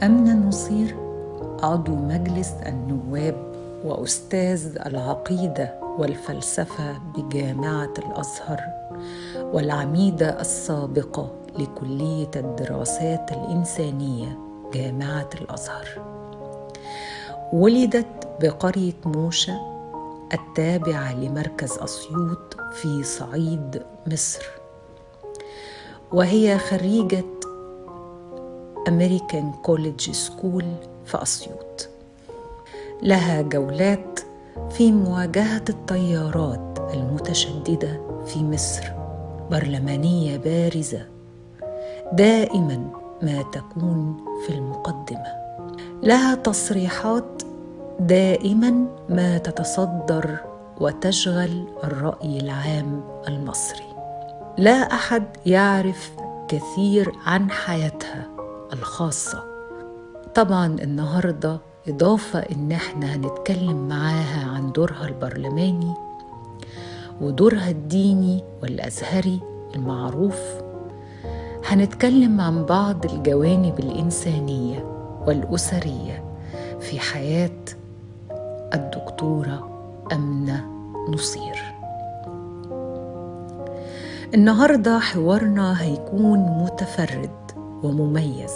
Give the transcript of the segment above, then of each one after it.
أمنة نصير عضو مجلس النواب وأستاذ العقيدة والفلسفة بجامعة الأزهر والعميدة السابقة لكلية الدراسات الإنسانية جامعة الأزهر ولدت بقرية موشة التابعة لمركز أسيوط في صعيد مصر وهي خريجة أمريكان كوليدج سكول في أسيوط لها جولات في مواجهة التيارات المتشددة في مصر برلمانية بارزة دائما ما تكون في المقدمة لها تصريحات دائما ما تتصدر وتشغل الرأي العام المصري لا أحد يعرف كثير عن حياتها الخاصة طبعا النهارده إضافة إن إحنا هنتكلم معاها عن دورها البرلماني ودورها الديني والأزهري المعروف هنتكلم عن بعض الجوانب الإنسانية والأسرية في حياة الدكتورة أمنة نصير النهارده حوارنا هيكون متفرد ومميز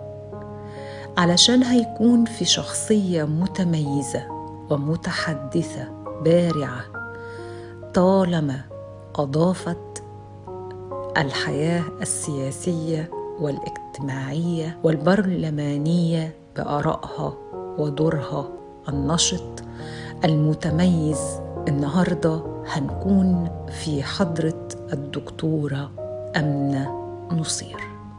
علشان هيكون في شخصية متميزة ومتحدثة بارعة طالما أضافت الحياة السياسية والاجتماعية والبرلمانية بآرائها ودورها النشط المتميز النهارده هنكون في حضرة الدكتورة أمنة نصير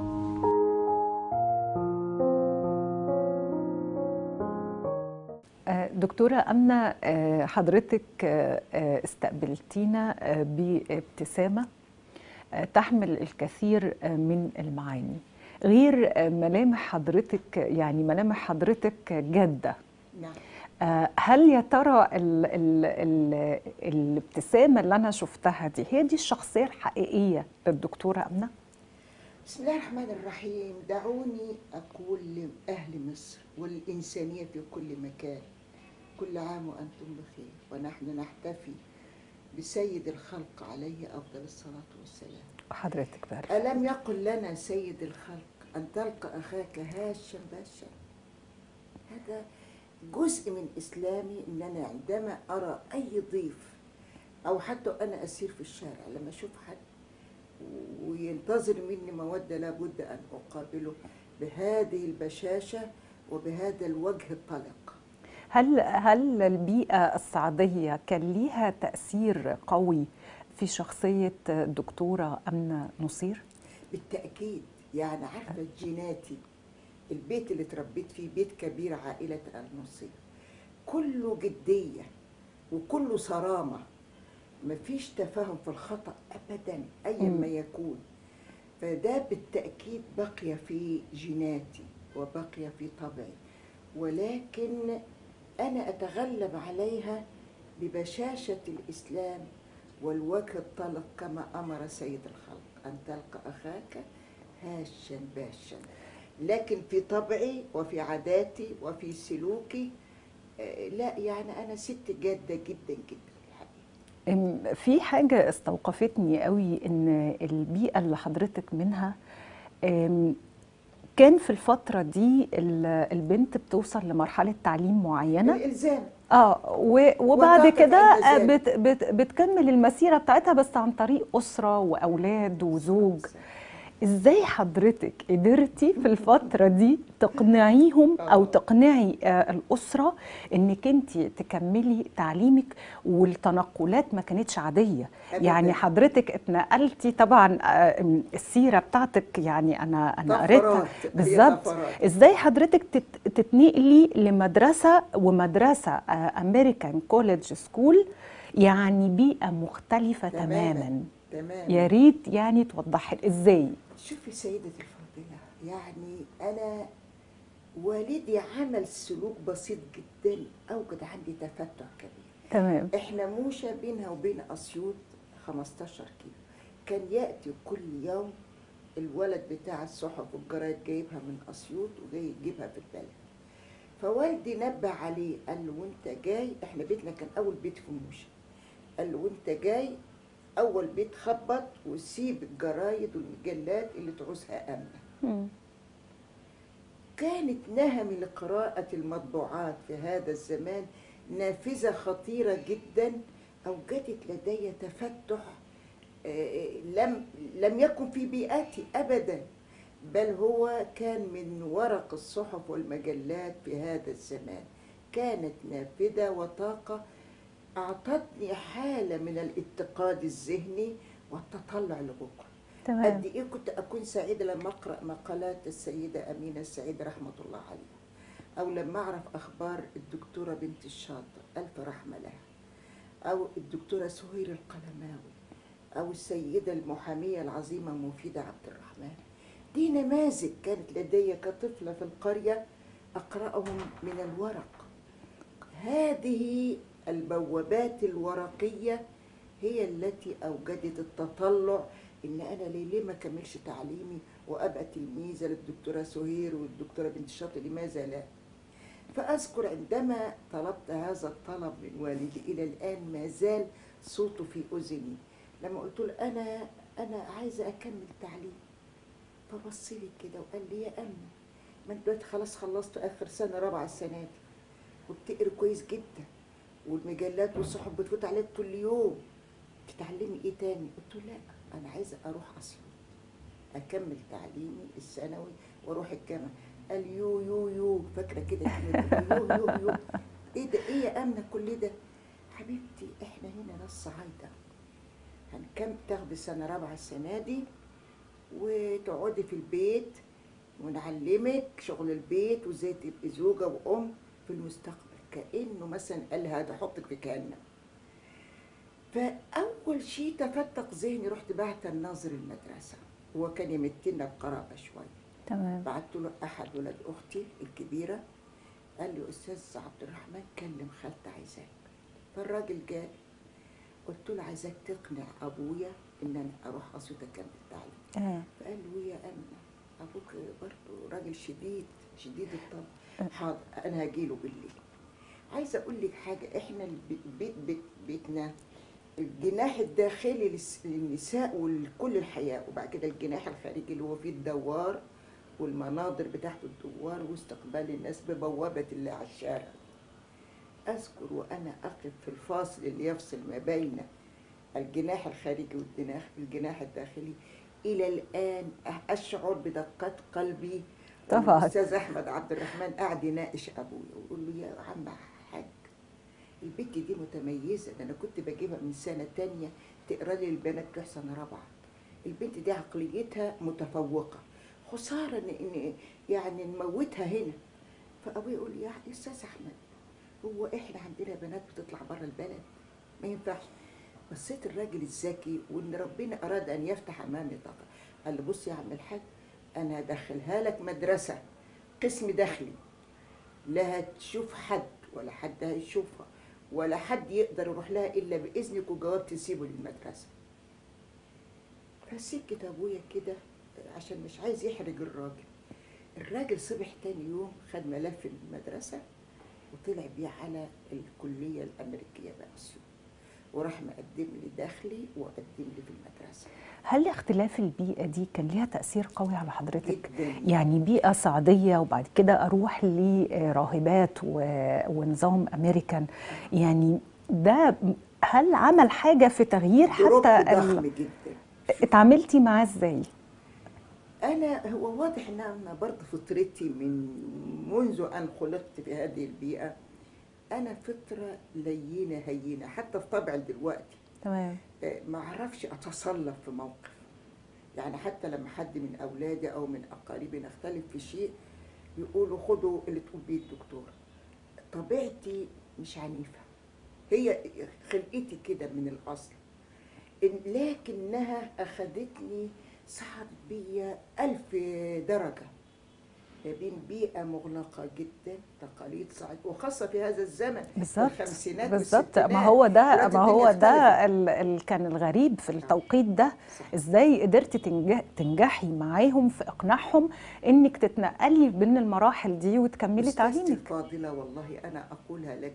دكتورة أمنة حضرتك استقبلتينا بابتسامة تحمل الكثير من المعاني غير ملامح حضرتك يعني ملامح حضرتك جادة نعم هل يا ترى ال ال ال الابتسامة اللي أنا شفتها دي هي دي الشخصية الحقيقية للدكتورة أمنة؟ بسم الله الرحمن الرحيم دعوني أقول لأهل مصر والإنسانية في كل مكان كل عام وأنتم بخير ونحن نحتفي بسيد الخلق عليه أفضل الصلاة والسلام حضرتك بارك ألم يقل لنا سيد الخلق أن تلقى أخاك هاشا باشا هذا جزء من إسلامي أن أنا عندما أرى أي ضيف أو حتى أنا أسير في الشارع لما أشوف حد وينتظر مني مودة لابد أن أقابله بهذه البشاشة وبهذا الوجه الطلق هل هل البيئة الصعيدية كان ليها تأثير قوي في شخصية الدكتورة أمنة نصير؟ بالتأكيد يعني عارفة جيناتي البيت اللي اتربيت فيه بيت كبير عائلة النصير كله جدية وكله صرامة مفيش تفاهم في الخطأ أبدا أيا ما يكون فده بالتأكيد بقي في جيناتي وبقي في طبعي ولكن أنا أتغلب عليها ببشاشة الإسلام والوجه الطلق كما أمر سيد الخلق أن تلقى أخاك هاشا باشا لكن في طبعي وفي عاداتي وفي سلوكي آه، لا يعني أنا ست جادة جدا جدا الحقيقة في حاجة استوقفتني قوي إن البيئة اللي حضرتك منها أم، كان في الفترة دي ال- البنت بتوصل لمرحلة تعليم معينة الإلزام اه و- وبعد وتقف كده عند آه، ذلك. بت بت بتكمل المسيرة بتاعتها بس عن طريق أسرة وأولاد وزوج ازاي حضرتك قدرتي في الفترة دي تقنعيهم او آه. تقنعي آه، الأسرة انك انت تكملي تعليمك والتنقلات ما كانتش عادية أبداً. يعني حضرتك اتنقلتي طبعا آه، السيرة بتاعتك يعني انا انا قريتها طفرات، هي بالظبط طفرات. ازاي حضرتك تت- تتنقلي لمدرسة ومدرسة امريكان كوليدج سكول يعني بيئة مختلفة تماما, تماما تماما يا ريت يعني توضحي ازاي شوفي سيدتي الفاضلة يعني أنا والدي عمل سلوك بسيط جدا أوجد عندي تفتح كبير تمام إحنا موشة بينها وبين أسيوط 15 كيلو كان يأتي كل يوم الولد بتاع الصحف والجرايد جايبها من اسيوط وجاي يجيبها في البلد فوالدي نبه عليه قال له وانت جاي احنا بيتنا كان اول بيت في موشة قال له وانت جاي اول بيت خبط وسيب الجرايد والمجلات اللي تعوزها امنه مم. كانت نهمي لقراءة المطبوعات في هذا الزمان نافذة خطيرة جدا أوجدت لدي تفتح آه، لم لم يكن في بيئتي أبدا بل هو كان من ورق الصحف والمجلات في هذا الزمان كانت نافذة وطاقة أعطتني حالة من الاتقاد الذهني والتطلع لبكرة تمام قد ايه كنت اكون سعيده لما اقرا مقالات السيده امينه السعيد رحمه الله عليها او لما اعرف اخبار الدكتوره بنت الشاطر الف رحمه لها او الدكتوره سهير القلماوي او السيده المحاميه العظيمه مفيده عبد الرحمن دي نماذج كانت لدي كطفله في القريه اقراهم من الورق هذه البوابات الورقيه هي التي اوجدت التطلع ان انا ليه ليه ما كملش تعليمي وابقى تلميذه للدكتوره سهير والدكتوره بنت الشاطر لماذا لا فاذكر عندما طلبت هذا الطلب من والدي الى الان ما زال صوته في اذني لما قلت له انا انا عايزه اكمل تعليم فبص لي كده وقال لي يا امي ما انت دلوقتي خلاص خلصت اخر سنه رابعه السنه دي وبتقري كويس جدا والمجلات والصحف بتفوت عليك كل يوم تتعلمي ايه تاني قلت له لا انا عايزه اروح اسيوط اكمل تعليمي الثانوي واروح الجامعه قال يو يو يو فاكره كده كلمة يو يو يو ايه ده ايه يا امنه كل ده حبيبتي احنا هنا ناس صعايده هنكم تاخدي سنه رابعه السنه دي وتقعدي في البيت ونعلمك شغل البيت وازاي تبقي زوجه وام في المستقبل كانه مثلا قال هذا حطك في كهنم فاول شيء تفتق ذهني رحت بعت الناظر المدرسه هو كان يمتنا بقرابه شويه تمام بعت له احد ولاد اختي الكبيره قال لي استاذ عبد الرحمن كلم خالتي عايزاك فالراجل جالي قلت له عايزاك تقنع ابويا ان انا اروح اسيوط اكمل التعليم آه. فقال له يا امنه ابوك برضه راجل شديد شديد الطبع حاضر انا هجيله بالليل عايزه اقول لك حاجه احنا البيت بيت بيت بيتنا الجناح الداخلي للس- للنساء ولكل الحياه وبعد كده الجناح الخارجي اللي هو فيه الدوار والمناظر بتاعت الدوار واستقبال الناس ببوابه الله على الشارع اذكر وانا اقف في الفاصل اللي يفصل ما بين الجناح الخارجي والجناح الجناح الداخلي الى الان اشعر بدقات قلبي طبعاً. الاستاذ احمد عبد الرحمن قاعد يناقش ابويا ويقول له يا عم حاج البنت دي متميزه ده انا كنت بجيبها من سنه تانية تقرا لي البنات بتوع سنه رابعه البنت دي عقليتها متفوقه خساره ان إن يعني نموتها هنا فابويا يقول لي يا استاذ احمد هو احنا عندنا بنات بتطلع بره البلد ما ينفعش بصيت الراجل الذكي وان ربنا اراد ان يفتح امامي طاقه قال لي بص يا عم الحاج انا هدخلها لك مدرسه قسم داخلي لا هتشوف حد ولا حد هيشوفها ولا حد يقدر يروح لها الا باذنك وجواب تسيبه للمدرسه فسكت ابويا كده عشان مش عايز يحرج الراجل الراجل صبح تاني يوم خد ملف المدرسه وطلع بيه على الكليه الامريكيه بأسيوط وراح مقدم لي داخلي وقدم لي في المدرسه هل اختلاف البيئة دي كان ليها تأثير قوي على حضرتك؟ جدا يعني بيئة صعيدية وبعد كده أروح لراهبات و- ونظام أمريكان يعني ده هل عمل حاجة في تغيير دروب حتى ضخم ال- جدا اتعاملتي معاه ازاي؟ انا هو واضح ان انا برضه فطرتي من منذ ان خلقت في هذه البيئه انا فطره لينه هينه حتى في طبعي دلوقتي تمام آه، ما اعرفش اتصلب في موقف يعني حتى لما حد من اولادي او من اقاربي نختلف في شيء يقولوا خدوا اللي تقول بيه الدكتور طبيعتي مش عنيفه هي خلقتي كده من الاصل إن- لكنها اخذتني صعدت بيا ألف درجة ما بين بيئة مغلقة جدا تقاليد صعيد وخاصة في هذا الزمن بالظبط الخمسينات بالظبط ما والستينات. هو ده دلوقتي ما هو الدنيا ده اختلفت. ال- ال- كان الغريب في التوقيت ده صح. ازاي قدرتي تنجح تنجحي معاهم في اقناعهم انك تتنقلي بين المراحل دي وتكملي أستاذتي تعليمك الفاضلة والله أنا أقولها لك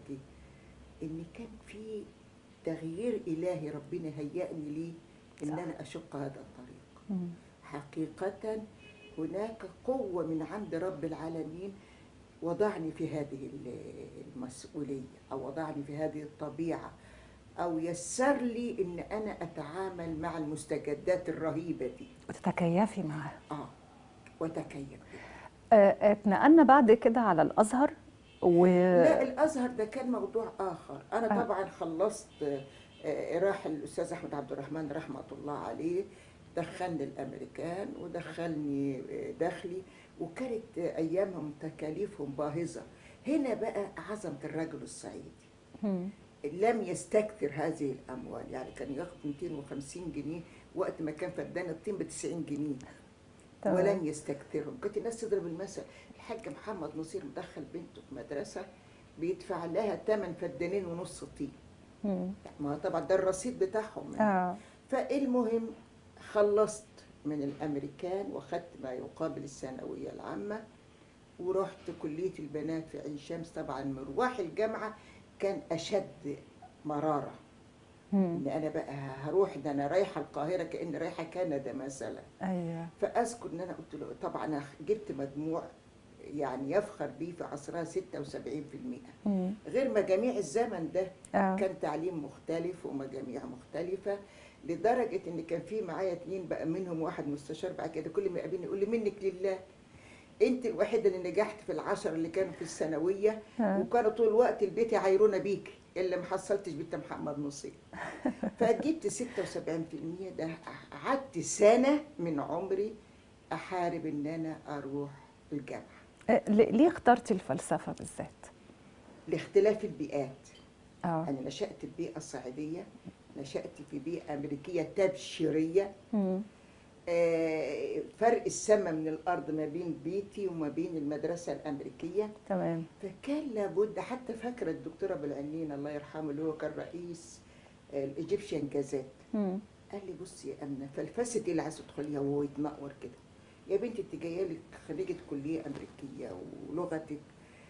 إن كان في تغيير إلهي ربنا هيأني لي إن صح. أنا أشق هذا الطريق مم. حقيقة هناك قوة من عند رب العالمين وضعني في هذه ال- المسؤولية أو وضعني في هذه الطبيعة أو يسر لي إن أنا أتعامل مع المستجدات الرهيبة دي وتتكيفي معاه آه وتكيف بها. آه، اتنقلنا بعد كده على الازهر و لا الازهر ده كان موضوع اخر انا آه. طبعا خلصت آه، راح الاستاذ احمد عبد الرحمن رحمه الله عليه دخلني الامريكان ودخلني آه، داخلي وكانت آه، ايامهم تكاليفهم باهظه هنا بقى عظمه الرجل الصعيدي مم. لم يستكثر هذه الاموال يعني كان ياخد 250 جنيه وقت ما كان فدان الطين ب 90 جنيه تمام. ولم يستكثرهم كانت الناس تضرب المثل الحاج محمد نصير مدخل بنته في مدرسه بيدفع لها ثمن فدانين ونص طين مم. ما هو طبعا ده الرصيد بتاعهم اه فالمهم خلصت من الامريكان واخدت ما يقابل الثانويه العامه ورحت كليه البنات في عين شمس طبعا مروح الجامعه كان اشد مراره مم. ان انا بقى هروح ده انا رايحه القاهره كاني رايحه كندا مثلا ايوه فاذكر ان انا قلت له طبعا أنا جبت مجموع يعني يفخر بيه في عصرها 76% مم. غير مجاميع الزمن ده اه كان تعليم مختلف ومجاميع مختلفة لدرجة ان كان في معايا اتنين بقى منهم واحد مستشار بعد كده كل ما يقابلني يقول لي منك لله انت الوحيدة اللي نجحت في العشر اللي كانوا في الثانوية آه. وكانوا طول الوقت البيت يعايرونا بيك اللي ما حصلتش بنت محمد نصير فجبت 76% ده قعدت سنة من عمري احارب ان انا اروح الجامعة آه، ليه ليه اخترتي الفلسفه بالذات لاختلاف البيئات اه أنا نشأت في بيئة صعيدية نشأت في بيئة أمريكية تبشيرية مم. آه، فرق السماء من الأرض ما بين بيتي وما بين المدرسة الأمريكية تمام فكان لابد حتى فاكرة الدكتورة أبو العنين الله يرحمه اللي هو كان رئيس آه، الإيجيبشن جازات مم. قال لي بصي يا أمنة فلفسة اللي عايزة تدخليها وهو يتنقور كده يا بنتي انت جايه لك خريجه كليه امريكيه ولغتك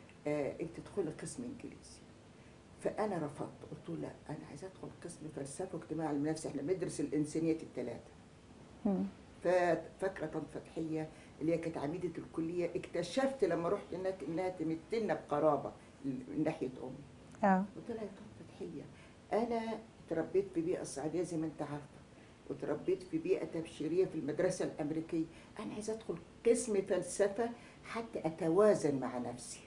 آه انت تدخلي قسم انجليزي فانا رفضت قلت له لا انا عايزه ادخل قسم فلسفه واجتماع علم نفس احنا بندرس الانسانيات الثلاثه مم. ففاكره طنط فتحيه اللي هي كانت عميده الكليه اكتشفت لما رحت هناك انها تمتنا بقرابه من ناحيه امي اه قلت لها يا طنط فتحيه انا اتربيت في بيئه صعيديه زي ما انت عارفه وتربيت في بيئه تبشيريه في المدرسه الامريكيه انا عايزه ادخل قسم فلسفه حتى اتوازن مع نفسي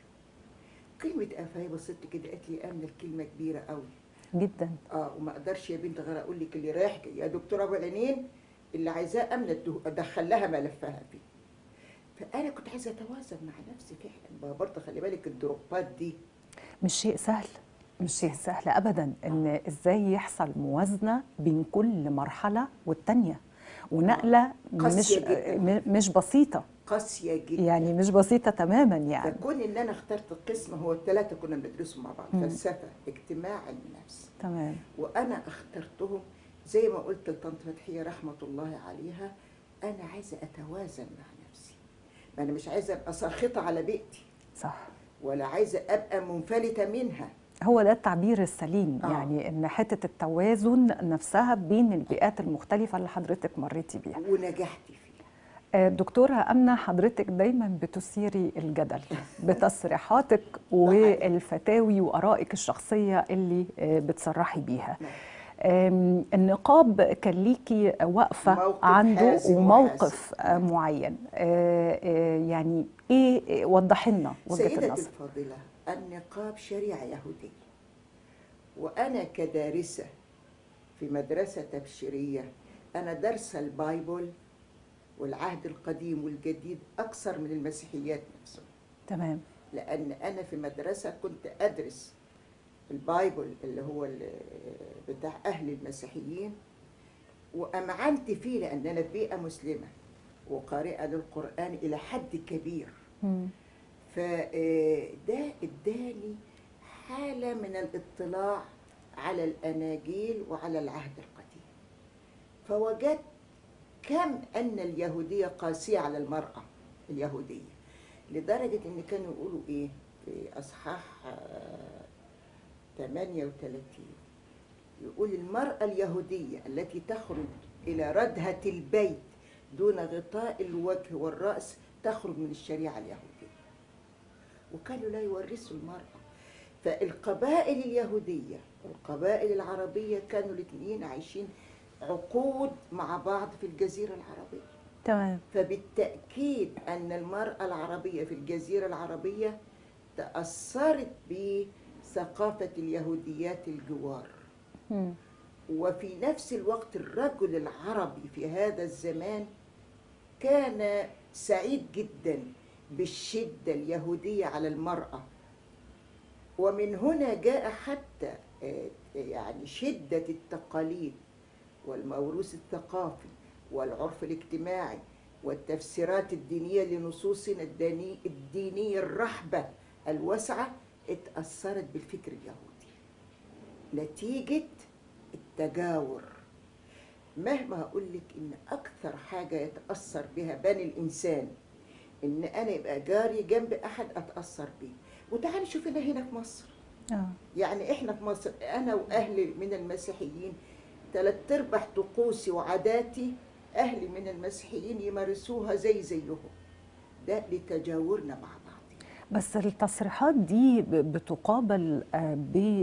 كلمه افاهي بصيت كده قالت لي امنه الكلمه كبيره قوي جدا اه وما اقدرش يا بنت غير اقول لك اللي رايح جاي. يا دكتوره ابو العينين اللي عايزاه امنه أده- ادخل لها ملفها فيه فانا كنت عايزه اتوازن مع نفسي فعلا ما برضه خلي بالك الدروبات دي مش شيء سهل مش شيء سهل ابدا ان ازاي يحصل موازنه بين كل مرحله والتانيه ونقله مش قاسية جداً. م- مش بسيطه قاسيه جدا يعني مش بسيطه تماما يعني فكون ان انا اخترت القسم هو الثلاثه كنا بندرسهم مع بعض مم. فلسفه اجتماع علم نفس تمام وانا اخترتهم زي ما قلت لطنط فتحيه رحمه الله عليها انا عايزه اتوازن مع نفسي ما انا مش عايزه ابقى ساخطه على بيئتي صح ولا عايزه ابقى منفلته منها هو ده التعبير السليم آه. يعني ان حته التوازن نفسها بين البيئات المختلفه اللي حضرتك مريتي بيها ونجحت فيه آه، دكتورة أمنة حضرتك دايما بتثيري الجدل بتصريحاتك والفتاوي وآرائك الشخصية اللي آه، بتصرحي بيها نعم. آم، النقاب كان ليكي وقفة موقف عنده حازم وموقف وحاسم. آه، معين آه، آه، يعني إيه إيه- وضحي لنا وجهة سيدتي النظر الفاضلة النقاب شريعة يهودية وأنا كدارسة في مدرسة تبشيرية أنا دارسة البايبل والعهد القديم والجديد أكثر من المسيحيات نفسهم تمام لأن أنا في مدرسة كنت أدرس البايبل اللي هو ال- بتاع أهل المسيحيين وأمعنت فيه لأن أنا في بيئة مسلمة وقارئة للقرآن إلى حد كبير مم. فده اداني حالة من الاطلاع على الأناجيل وعلى العهد القديم فوجدت كم أن اليهودية قاسية على المرأة اليهودية لدرجة إن كانوا يقولوا إيه في أصحاح آه، 38 يقول المرأة اليهودية التي تخرج إلى ردهة البيت دون غطاء الوجه والرأس تخرج من الشريعة اليهودية وكانوا لا يورثوا المرأة فالقبائل اليهودية والقبائل العربية كانوا الاثنين عايشين عقود مع بعض في الجزيرة العربية تمام فبالتأكيد أن المرأة العربية في الجزيرة العربية تأثرت بثقافة اليهوديات الجوار مم. وفي نفس الوقت الرجل العربي في هذا الزمان كان سعيد جدا بالشدة اليهودية على المرأة ومن هنا جاء حتى آه، يعني شدة التقاليد والموروث الثقافي والعرف الاجتماعي والتفسيرات الدينية لنصوصنا الديني- الدينية الرحبة الواسعة اتأثرت بالفكر اليهودي نتيجة التجاور مهما أقول لك إن أكثر حاجة يتأثر بها بني الإنسان إن أنا يبقى جاري جنب أحد أتأثر بيه وتعالي شوفنا هنا في مصر اه يعني إحنا في مصر أنا وأهلي من المسيحيين تلات أرباع طقوسي وعاداتي أهلي من المسيحيين يمارسوها زي زيهم ده لتجاورنا مع بعض بس التصريحات دي ب- بتقابل آه،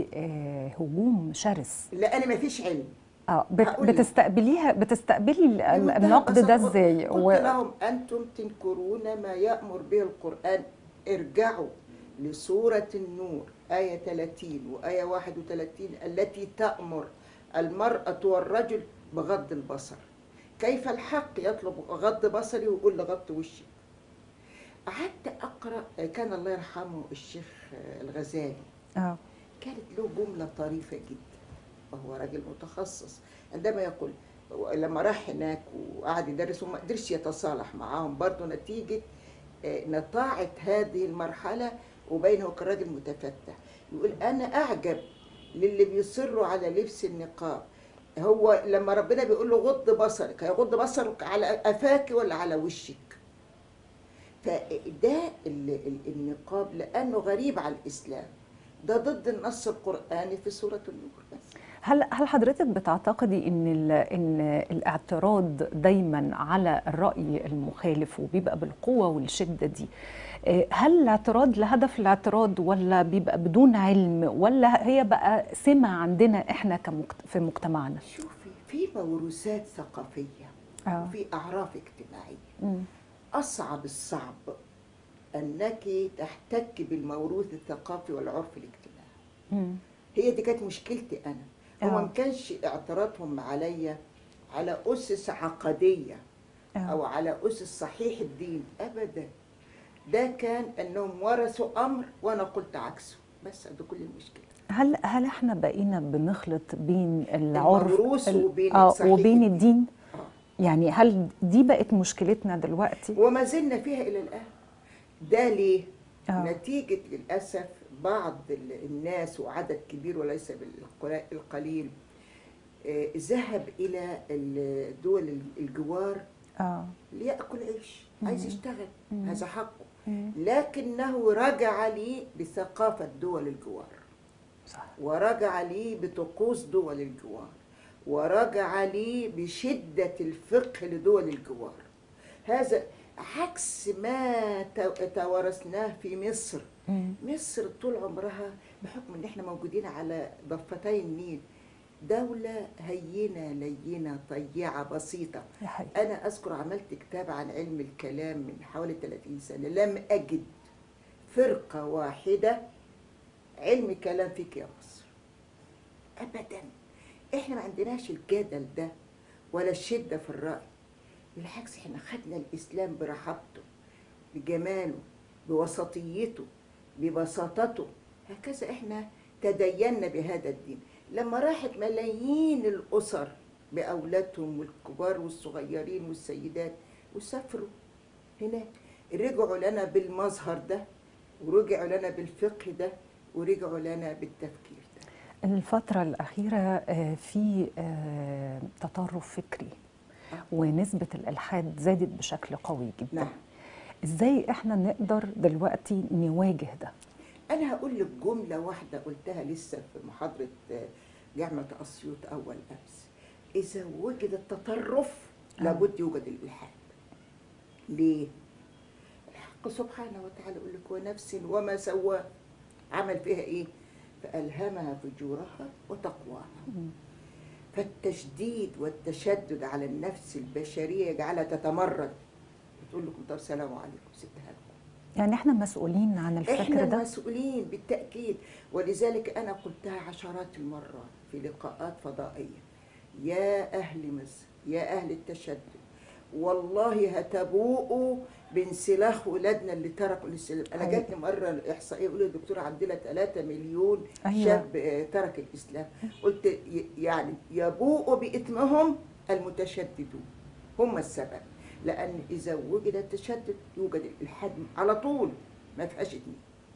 بهجوم شرس لا أنا ما فيش علم اه بت- هقول لك. بتستقبليها بتستقبلي ال- ال- بمنتهى النقد ده البساطة ازاي قلت و... لهم أنتم تنكرون ما يأمر به القرآن ارجعوا لسورة النور آية 30 وآية 31 التي تأمر المرأة والرجل بغض البصر كيف الحق يطلب غض بصري ويقول لغض وشي قعدت أقرأ كان الله يرحمه الشيخ الغزالي اه كانت له جملة طريفة جدا وهو راجل متخصص عندما يقول لما راح هناك وقعد يدرس وما قدرش يتصالح معاهم برضه نتيجة آه، نطاعة هذه المرحلة وبينه كراجل متفتح يقول أنا أعجب للي بيصروا على لبس النقاب هو لما ربنا بيقول له غض بصرك هيغض بصرك على قفاك ولا على وشك فده ال- ال- النقاب لأنه غريب على الإسلام ده ضد النص القرآني في سورة النور بس هل هل حضرتك بتعتقدي ان ال- ان الاعتراض دايما على الراي المخالف وبيبقى بالقوه والشده دي آه، هل الاعتراض لهدف الاعتراض ولا بيبقى بدون علم ولا هي بقى سمه عندنا احنا كمجت... في مجتمعنا شوفي في موروثات ثقافية اه وفي أعراف اجتماعية مم. أصعب الصعب أنك تحتك بالموروث الثقافي والعرف الاجتماعي مم. هي دي كانت مشكلتي أنا هو آه. ما كانش اعتراضهم عليا على أسس عقدية أو آه. على أسس صحيح الدين أبدا ده كان أنهم ورثوا أمر وأنا قلت عكسه بس ده كل المشكلة هل هل احنا بقينا بنخلط بين العرف الموروث ال- وبين اه صحيح وبين الدين. الدين آه. يعني هل دي بقت مشكلتنا دلوقتي وما زلنا فيها إلى الآن ده ليه؟ آه. نتيجة للأسف بعض ال- الناس وعدد كبير وليس بالقلا- القليل آه، ذهب إلى الدول الجوار اه ليأكل عيش عايز يشتغل مم. هذا حقه مم. لكنه رجع لي بثقافة دول الجوار صح ورجع لي بطقوس دول الجوار ورجع لي بشدة الفقه لدول الجوار هذا عكس ما تو- توارثناه في مصر مم. مصر طول عمرها بحكم ان احنا موجودين على ضفتي النيل دولة هينة لينة طيعة بسيطة دي حقيقة. أنا أذكر عملت كتاب عن علم الكلام من حوالي 30 سنة لم أجد فرقة واحدة علم كلام فيك يا مصر أبدا إحنا ما عندناش الجدل ده ولا الشدة في الرأي بالعكس إحنا خدنا الإسلام برحابته بجماله بوسطيته ببساطته هكذا إحنا تدينا بهذا الدين لما راحت ملايين الأسر بأولادهم والكبار والصغيرين والسيدات وسافروا هناك رجعوا لنا بالمظهر ده ورجعوا لنا بالفقه ده ورجعوا لنا بالتفكير ده الفترة الأخيرة آه، في آه، تطرف فكري آه. ونسبة الإلحاد زادت بشكل قوي جدا نعم إزاي إحنا نقدر دلوقتي نواجه ده؟ أنا هقول لك جملة واحدة قلتها لسه في محاضرة آه، جامعة أسيوط أول أمس إذا وجد التطرف آه. لابد يوجد الإلحاد ليه؟ الحق سبحانه وتعالى يقول لك ونفس وما سواه عمل فيها إيه؟ فألهمها فجورها وتقواها فالتشديد والتشدد على النفس البشرية يجعلها تتمرد بتقول لكم طب سلام عليكم سبتها لكم يعني إحنا مسؤولين عن الفكر احنا ده؟ المسؤولين بالتاكيد ولذلك انا قلتها عشرات المرات في لقاءات فضائيه يا اهل مصر يا اهل التشدد والله هتبوءوا بانسلاخ ولادنا اللي تركوا الاسلام انا حقيقي. جاتني مره احصائيه يقول لي دكتوره عندنا 3 مليون أيوة. شاب آه، ترك الاسلام قلت ي- يعني يبوء باثمهم المتشددون هم السبب لان اذا وجد التشدد يوجد الالحاد على طول ما فيهاش اتنين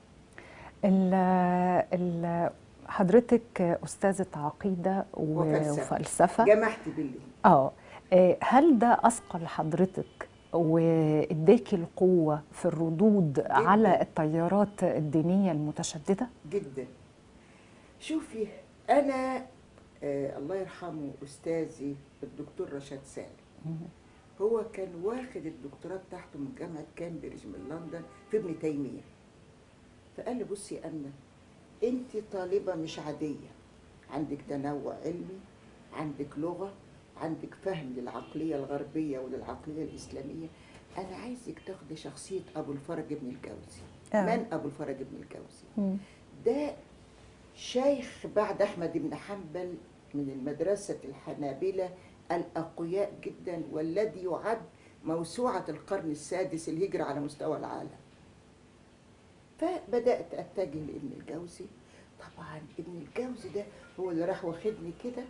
ال ال حضرتك أستاذة عقيدة و- وفلسفة. وفلسفة جمعت بالله اه آه، هل ده اثقل حضرتك واداكي القوه في الردود جداً. على التيارات الدينيه المتشدده؟ جدا شوفي انا آه الله يرحمه استاذي الدكتور رشاد سالم هو كان واخد الدكتوراه بتاعته من جامعه كامبريدج من لندن في ابن تيميه فقال لي بصي يا امنه انت طالبه مش عاديه عندك تنوع علمي عندك لغه عندك فهم للعقليه الغربيه وللعقليه الاسلاميه انا عايزك تاخدي شخصيه ابو الفرج ابن الجوزي آه. من ابو الفرج ابن الجوزي ده شيخ بعد احمد بن حنبل من المدرسه الحنابله الاقوياء جدا والذي يعد موسوعه القرن السادس الهجري على مستوى العالم فبدات اتجه لابن الجوزي طبعا ابن الجوزي ده هو اللي راح واخدني كده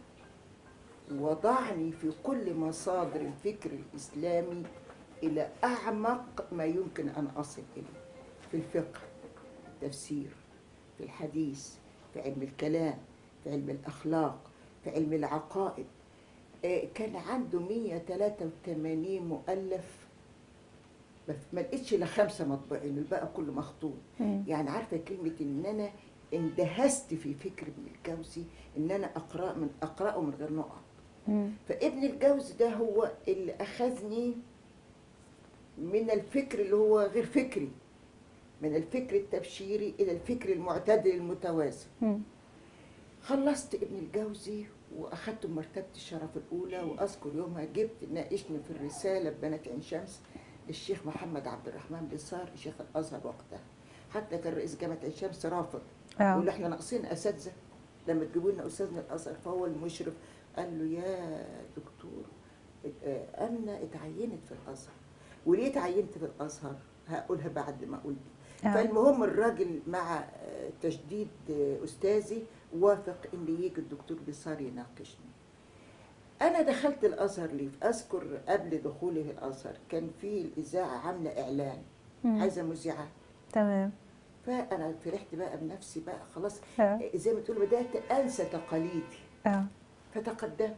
وضعني في كل مصادر الفكر الاسلامي الى اعمق ما يمكن ان اصل اليه في الفقه التفسير في الحديث في علم الكلام في علم الأخلاق في علم العقائد آه، كان عنده 183 مؤلف ما ما لقيتش الا خمسه مطبوعين الباقي كله مخطوط مم. يعني عارفه كلمه ان انا اندهست في فكر ابن الجوزي ان انا اقرا من اقراه من غير نقط فابن الجوزي ده هو اللي اخذني من الفكر اللي هو غير فكري من الفكر التبشيري الى الفكر المعتدل المتوازن خلصت ابن الجوزي واخدت مرتبه الشرف الاولى واذكر يومها جبت ناقشني في الرساله ببنات عين شمس الشيخ محمد عبد الرحمن بصار شيخ الازهر وقتها حتى كان رئيس جامعه عين شمس رافض يقول احنا ناقصين اساتذه لما تجيبوا لنا استاذ من الازهر فهو المشرف قال له يا دكتور آه، امنه اتعينت في الازهر وليه اتعينت في الازهر هقولها بعد ما اقول دي آه. فالمهم الراجل مع آه، تشديد آه، استاذي وافق ان يجي الدكتور بصار يناقشني انا دخلت الازهر ليه اذكر قبل دخولي الازهر كان في الاذاعه عامله اعلان عايزه مذيعات تمام فانا فرحت بقى بنفسي بقى خلاص آه. زي ما تقول بدات انسى تقاليدي اه فتقدمت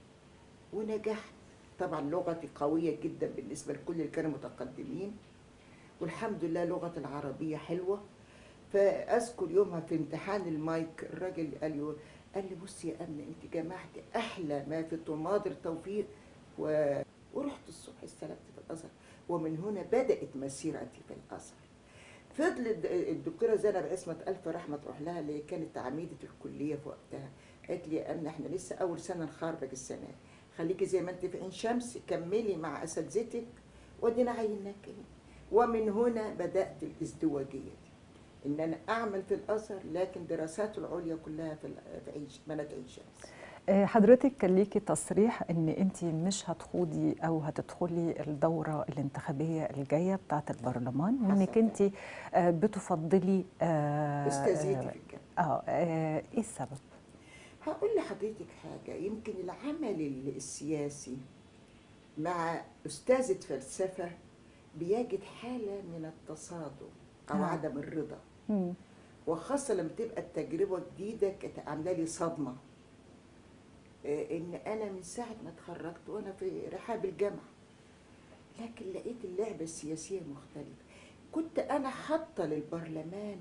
ونجحت طبعا لغتي قوية جدا بالنسبة لكل اللي كانوا متقدمين والحمد لله لغة العربية حلوة فأذكر يومها في امتحان المايك الراجل قال لي قال لي بصي يا أمنة أنت جمعت أحلى ما في طماطر توفيق و... ورحت الصبح استلمت في الأزهر ومن هنا بدأت مسيرتي في الأزهر فضلت الدكتوره زينب عصمت الف رحمه تروح لها اللي كانت عميده الكليه في وقتها قالت لي يا امنه احنا لسه اول سنه نخرج السنه دي. خليكي زي ما انت في عين شمس كملي مع اساتذتك ودينا عيناك هنا. ومن هنا بدات الازدواجيه دي ان انا اعمل في الازهر لكن دراساته العليا كلها في ال- في عين بنات عين شمس آه، حضرتك كان ليكي تصريح ان انت مش هتخوضي او هتدخلي الدوره الانتخابيه الجايه بتاعه البرلمان وانك حصل. انت آه، بتفضلي آه، استاذيتي آه، في الجامعه اه آه، ايه السبب؟ هقول لحضرتك حاجة يمكن العمل ال- السياسي مع أستاذة فلسفة بيجد حالة من التصادم أو آه. عدم الرضا مم. وخاصة لما تبقى التجربة جديدة كانت عاملة لي صدمة آه، إن أنا من ساعة ما اتخرجت وأنا في رحاب الجامعة لكن لقيت اللعبة السياسية مختلفة كنت أنا حاطة للبرلمان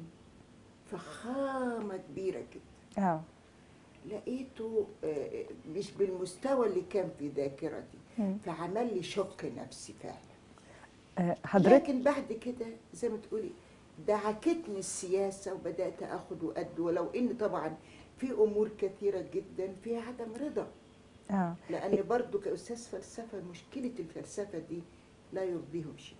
فخامة كبيرة جدا اه لقيته آه، مش بالمستوى اللي كان في ذاكرتي مم. فعمل لي شق نفسي فعلا آه، حضرتك لكن بعد كده زي ما تقولي دعكتني السياسة وبدأت أخد وأد ولو إن طبعا في أمور كثيرة جدا فيها عدم رضا اه لأن برضو كأستاذ فلسفة مشكلة الفلسفة دي لا يرضيهم شيء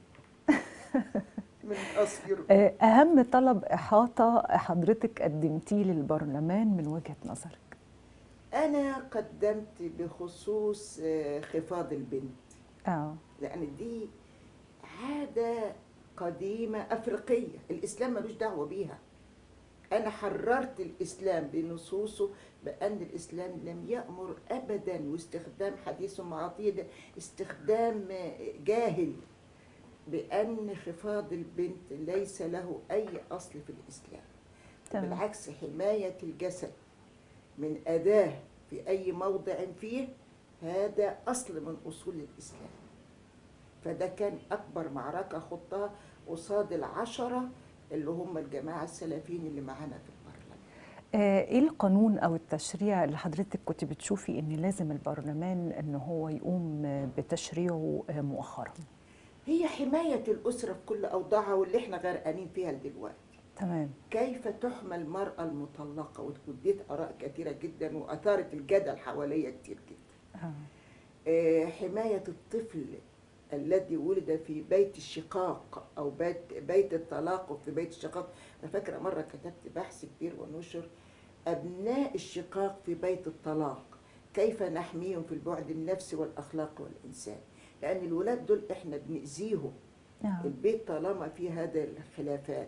من أصل آه، أهم طلب إحاطة حضرتك قدمتيه للبرلمان من وجهة نظرك أنا قدمت بخصوص آه، خفاض البنت اه لأن دي عادة قديمة أفريقية الإسلام ملوش دعوة بيها أنا حررت الإسلام بنصوصه بأن الإسلام لم يأمر أبدا واستخدام حديث معاطية ده استخدام جاهل بأن خفاض البنت ليس له أي أصل في الإسلام تمام. بالعكس حماية الجسد من أداة في أي موضع فيه هذا أصل من أصول الإسلام فده كان أكبر معركة خضتها قصاد العشرة اللي هم الجماعة السلفيين اللي معانا في البرلمان آه، ايه القانون او التشريع اللي حضرتك كنت بتشوفي ان لازم البرلمان ان هو يقوم آه، بتشريعه آه، مؤخرا هي حماية الأسرة في كل أوضاعها واللي احنا غرقانين فيها دلوقتي تمام كيف تحمى المرأة المطلقة واديت آراء كثيرة جدا وأثارت الجدل حواليا كتير جدا آه. آه، حماية الطفل الذي ولد في بيت الشقاق أو بيت, بيت الطلاق وفي بيت الشقاق أنا فاكرة مرة كتبت بحث كبير ونشر أبناء الشقاق في بيت الطلاق كيف نحميهم في البعد النفسي والأخلاق والإنسان لأن الولاد دول إحنا بنأذيهم آه. البيت طالما فيه هذا الخلافات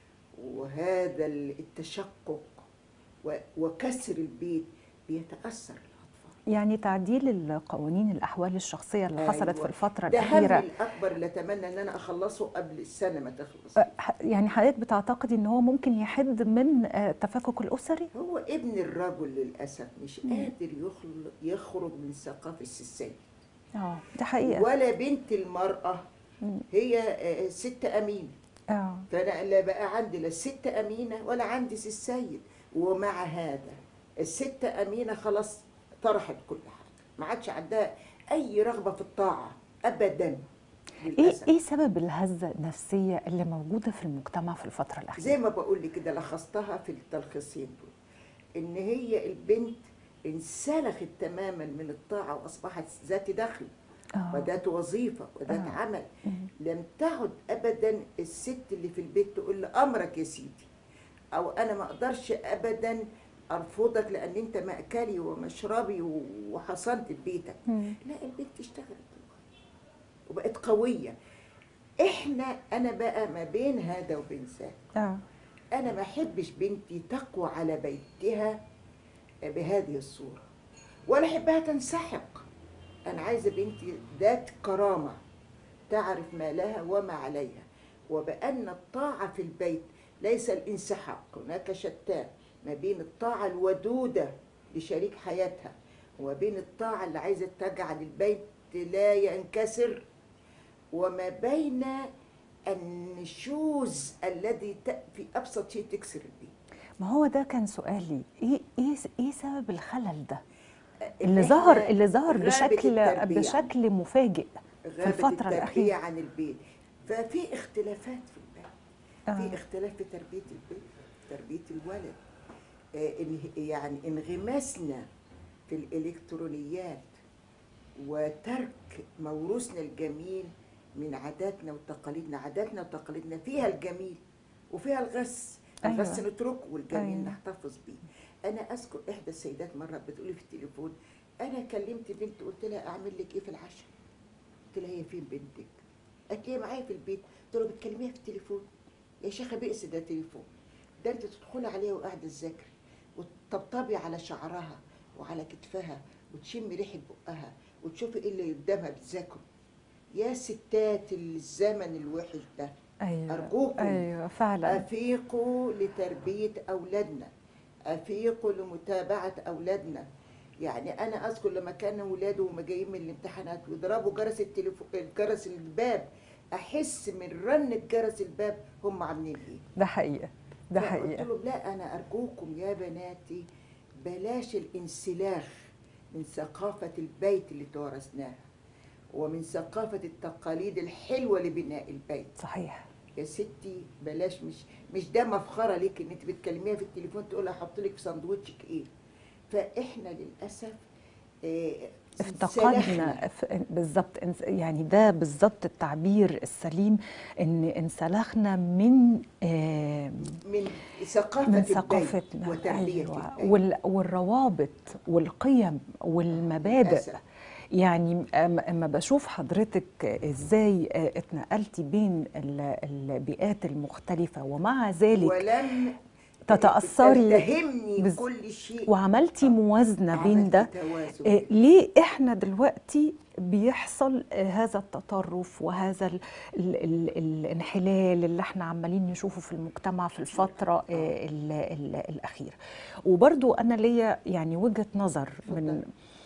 وهذا التشقق و- وكسر البيت بيتأثر الأطفال يعني تعديل القوانين الاحوال الشخصيه اللي حصلت في أيوة. الفتره ده همي الاخيره الأكبر اللي أتمنى إن أنا أخلصه قبل السنة ما تخلص آه، ح- يعني حضرتك بتعتقدي ان هو ممكن يحد من آه، التفكك الاسري هو ابن الرجل للأسف مش قادر يخل- يخرج من ثقافة السيد اه دي حقيقه ولا بنت المرأة مم. هي آه، ست أمينة اه فانا لا بقى عندي لا الست امينه ولا عندي سي السيد ومع هذا الست امينه خلاص طرحت كل حاجه ما عادش عندها اي رغبه في الطاعه ابدا ايه للاسف ايه سبب الهزه النفسيه اللي موجوده في المجتمع في الفتره الاخيره زي ما بقول لك كده لخصتها في التلخيصين دول ان هي البنت انسلخت تماما من الطاعه واصبحت ذات دخل آه. وذات وظيفه وذات آه. عمل مم. لم تعد ابدا الست اللي في البيت تقول له امرك يا سيدي او انا ما اقدرش ابدا ارفضك لان انت ماكلي ومشربي وحصنت بيتك مم. لا البنت اشتغلت دلوقتي وبقت قويه احنا انا بقى ما بين هذا وبين ذاك اه انا ما احبش بنتي تقوى على بيتها بهذه الصوره ولا احبها تنسحق انا عايزه بنتي ذات كرامه تعرف ما لها وما عليها وبان الطاعه في البيت ليس الانسحاق هناك شتان ما بين الطاعه الودوده لشريك حياتها وما بين الطاعه اللي عايزه تجعل البيت لا ينكسر وما بين النشوز الذي ت- في ابسط شيء تكسر البيت ما هو ده كان سؤالي ايه ايه ايه سبب الخلل ده اللي إحنا ظهر اللي ظهر غابت بشكل التربية. بشكل مفاجئ غابت الفترة التربية الأخيرة. عن البيت ففي اختلافات في البيت آه. في اختلاف في تربية البيت تربية الولد آه، إن- يعني انغماسنا في الإلكترونيات وترك موروثنا الجميل من عاداتنا وتقاليدنا عاداتنا وتقاليدنا فيها الجميل وفيها الغس أيوة. الغس نتركه والجميل أيوة. نحتفظ بيه انا اذكر احدى السيدات مره بتقولي في التليفون انا كلمت بنت قلت لها اعمل لك ايه في العشاء قلت لها هي فين بنتك قالت لي هي معايا في البيت قلت له بتكلميها في التليفون يا شيخه بئس ده تليفون ده انت تدخلي عليها وقاعده تذاكري وتطبطبي على شعرها وعلى كتفها وتشمي ريحه بقها وتشوفي ايه اللي قدامها بتذاكره يا ستات الزمن الوحش ده ايوه أرجوكم. ايوه فعلا أفيقوا لتربية أولادنا أفيقوا لمتابعة أولادنا يعني أنا أذكر لما كانوا ولادي وهم جايين من الامتحانات ويضربوا جرس التليفون جرس الباب أحس من رنة جرس الباب هم عاملين إيه ده حقيقه ده فقلت حقيقه لهم لا أنا أرجوكم يا بناتي بلاش الانسلاخ من ثقافة البيت اللي توارثناها ومن ثقافة التقاليد الحلوة لبناء البيت صحيح يا ستي بلاش مش مش ده مفخره ليك ان انت بتكلميها في التليفون تقول لها احط لك في ساندوتشك ايه فاحنا للاسف آه، انسلخنا افتقدنا ف- بالظبط انس- يعني ده بالظبط التعبير السليم ان انسلخنا من آه، من ثقافه من البيت ثقافتنا وتربيه أيوة. البيت وال- والروابط والقيم والمبادئ للأسف. يعني أم- اما بشوف حضرتك ازاي آه، اتنقلتي بين ال- البيئات المختلفة ومع ذلك ولم تتأثري تتهمني بز- كل شيء وعملتي موازنة بين عملت ده توازن. آه، ليه احنا دلوقتي بيحصل آه، هذا التطرف وهذا ال ال ال الانحلال اللي احنا عمالين نشوفه في المجتمع في الفترة آه، ال ال الأخيرة وبرضو أنا ليا يعني وجهة نظر من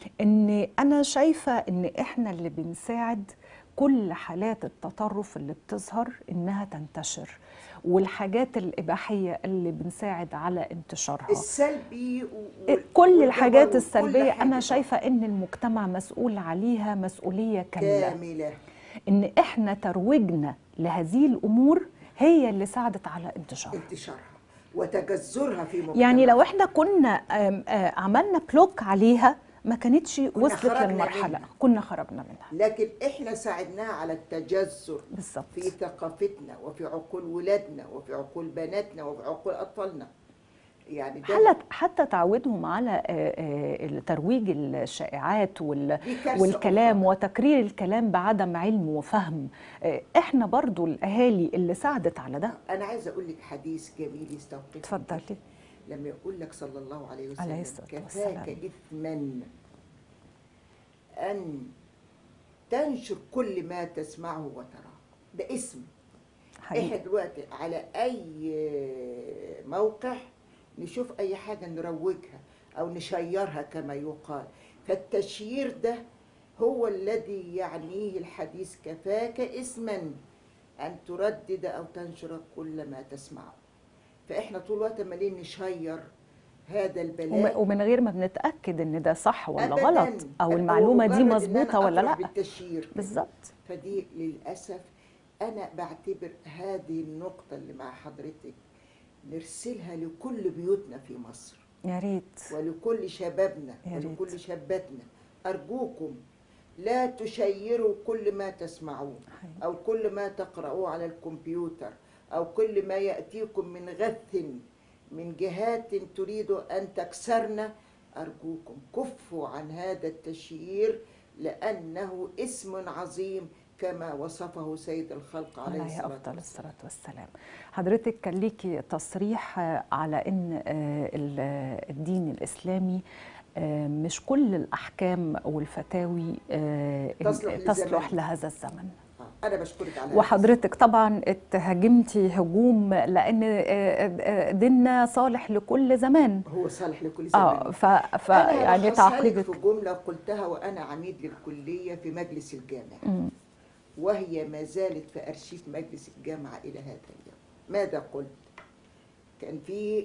ان انا شايفة ان احنا اللي بنساعد كل حالات التطرف اللي بتظهر انها تنتشر والحاجات الإباحية اللي بنساعد على انتشارها السلبي و- وال- كل والجبر الحاجات وكل السلبية حاجة أنا شايفة إن المجتمع مسؤول عليها مسؤولية كاملة كامله إن إحنا ترويجنا لهذه الأمور هي اللي ساعدت على انتشارها انتشارها وتجذرها في مجتمع يعني لو إحنا كنا آم، آه، عملنا بلوك عليها ما كانتش وصلت خرجنا للمرحلة منها. كنا خرجنا منها لكن احنا ساعدناها على التجذر بالظبط في ثقافتنا وفي عقول ولادنا وفي عقول بناتنا وفي عقول اطفالنا يعني ده حتى حتى تعودهم على آه، آه، ترويج الشائعات وال دي كارثة والكلام أخرى. وتكرير الكلام بعدم علم وفهم آه، احنا برضو الاهالي اللي ساعدت على ده انا عايزه اقول لك حديث جميل يستوقف اتفضلي لما يقول لك صلى الله عليه وسلم عليه الصلاة كفاك والسلام. اثما ان تنشر كل ما تسمعه وتراه ده اسم احنا حقيقي دلوقتي على اي موقع نشوف اي حاجه نروجها او نشيرها كما يقال فالتشيير ده هو الذي يعنيه الحديث كفاك اسما ان تردد او تنشر كل ما تسمعه فاحنا طول الوقت عمالين نشير هذا وم- البلاء ومن غير ما بنتاكد ان ده صح ولا أبداً. غلط او هو المعلومه دي مجرد إن أنا مظبوطه ولا أفرح لا بالتشيير بالظبط فدي للأسف أنا بعتبر هذه النقطة اللي مع حضرتك نرسلها لكل بيوتنا في مصر يا ريت ولكل شبابنا يا ريت. ولكل شاباتنا أرجوكم لا تشيروا كل ما تسمعوه حقيقي. أو كل ما تقرأوه على الكمبيوتر أو كل ما يأتيكم من غث من جهات تريد أن تكسرنا أرجوكم كفوا عن هذا التشيير لأنه اسم عظيم كما وصفه سيد الخلق عليه عليه الصلاة افضل والسلام الصلاه والسلام حضرتك كان ليكي تصريح آه، على ان آه، ال- آه، الدين الاسلامي آه، مش كل الاحكام والفتاوي آه، تصلح تصلح للزمن. لهذا الزمن آه، أنا بشكرك على هذا وحضرتك طبعا اتهاجمتي هجوم لان آه، آه، ديننا صالح لكل زمان هو صالح لكل زمان اه ف, ف أنا يعني هلخصها لك تعقيبك في جملة قلتها وأنا عميد للكلية في مجلس الجامعة مم. وهي ما زالت في أرشيف مجلس الجامعة إلى هذا اليوم ماذا قلت؟ كان في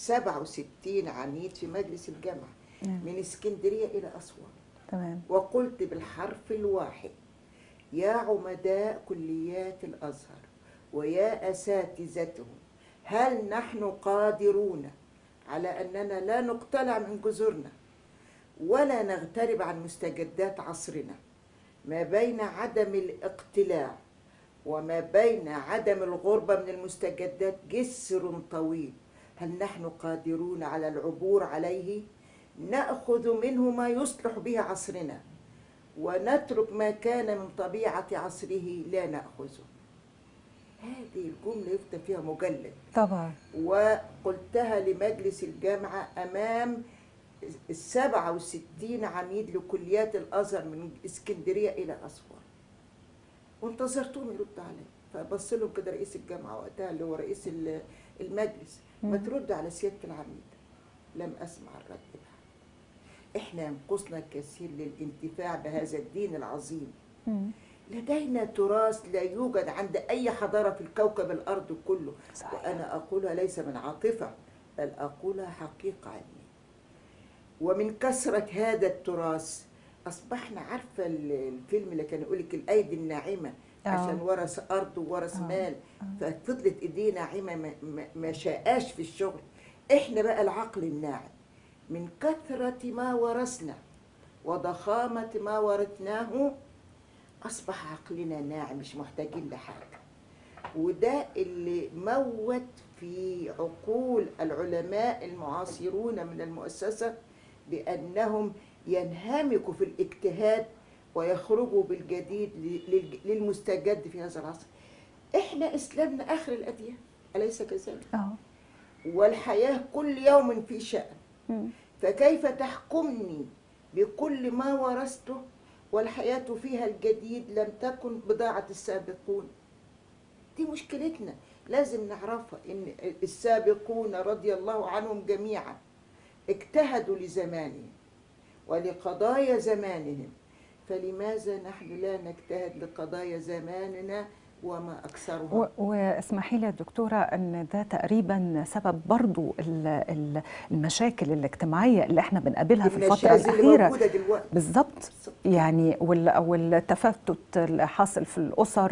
67 عميد في مجلس الجامعة نعم. من اسكندرية إلى أسوان تمام وقلت بالحرف الواحد يا عمداء كليات الأزهر ويا أساتذتهم هل نحن قادرون على أننا لا نقتلع من جذورنا ولا نغترب عن مستجدات عصرنا ما بين عدم الاقتلاع وما بين عدم الغربة من المستجدات جسر طويل هل نحن قادرون على العبور عليه نأخذ منه ما يصلح به عصرنا ونترك ما كان من طبيعة عصره لا نأخذه هذه الجملة يكتب فيها مجلد طبعا وقلتها لمجلس الجامعة أمام السبعة وستين عميد لكليات الأزهر من اسكندرية إلى أسوان وانتظرتهم يردوا عليا فبص لهم كده رئيس الجامعه وقتها اللي هو رئيس ال- المجلس ما مم. ترد على سياده العميد لم اسمع الرد بعد احنا ينقصنا الكثير للانتفاع بهذا الدين العظيم مم. لدينا تراث لا يوجد عند اي حضاره في الكوكب الارض كله صحيح. وانا اقولها ليس من عاطفه بل اقولها حقيقه علميه ومن كثره هذا التراث اصبحنا عارفه ال- الفيلم اللي كان يقول لك الايدي الناعمه آه. عشان ورث ارض وورث آه. مال ففضلت ايديه ناعمه ما, ما, ما شاءاش في الشغل احنا بقى العقل الناعم من كثره ما ورثنا وضخامه ما ورثناه اصبح عقلنا ناعم مش محتاجين لحاجه وده اللي موت في عقول العلماء المعاصرون من المؤسسه بانهم ينهمكوا في الاجتهاد ويخرجوا بالجديد لل- للمستجد في هذا العصر احنا اسلامنا اخر الاديان اليس كذلك اه والحياه كل يوم في شان مم. فكيف تحكمني بكل ما ورثته والحياة فيها الجديد لم تكن بضاعة السابقون دي مشكلتنا لازم نعرفها ان السابقون رضي الله عنهم جميعا اجتهدوا لزمانهم ولقضايا زمانهم فلماذا نحن لا نجتهد لقضايا زماننا وما أكثرها و- واسمحي لي يا دكتورة أن ده تقريبا سبب برضو ال- ال- المشاكل الاجتماعية اللي احنا بنقابلها في الفترة النشاز اللي الأخيرة موجودة دلوقتي بالظبط بالظبط. يعني وال- والتفتت اللي حاصل في الأسر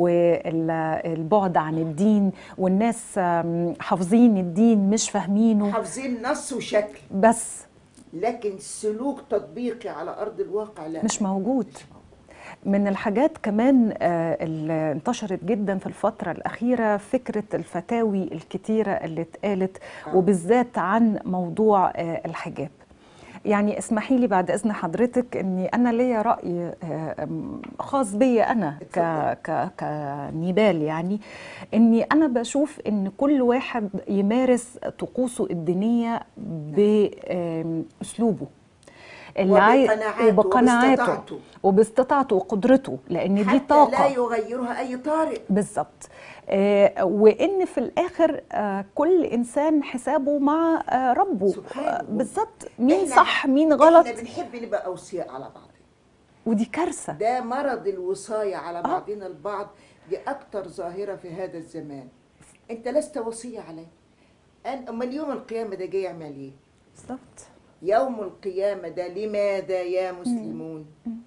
والبعد عن الدين والناس آم، حافظين الدين مش فاهمينه حافظين نص وشكل بس لكن سلوك تطبيقي على أرض الواقع لا مش موجود مش موجود. من الحاجات كمان آه، اللي انتشرت جدا في الفترة الأخيرة فكرة الفتاوي الكتيرة اللي اتقالت آه. وبالذات عن موضوع آه، الحجاب يعني اسمحي لي بعد إذن حضرتك أني أنا ليا رأي آه، م- خاص بيا أنا ك اتفضل. ك كنيبال يعني أني أنا بشوف أن كل واحد يمارس طقوسه الدينية بأسلوبه اللي عاي- وبقناعاته وبقناعاته وباستطاعته. وباستطاعته وقدرته لان دي حتى لا طاقه يغيرها أي طارئ بالظبط آه وان في الاخر آه كل انسان حسابه مع آه ربه سبحانه. آه بالظبط مين إحنا- صح مين غلط احنا بنحب نبقى أوصياء على بعض ودي كارثه ده مرض الوصاية على بعضنا البعض دي أكتر ظاهرة في هذا الزمان أنت لست وصية علي أن أمال يوم القيامة ده جاي يعمل إيه؟ بالظبط يوم القيامة ده لماذا يا مسلمون؟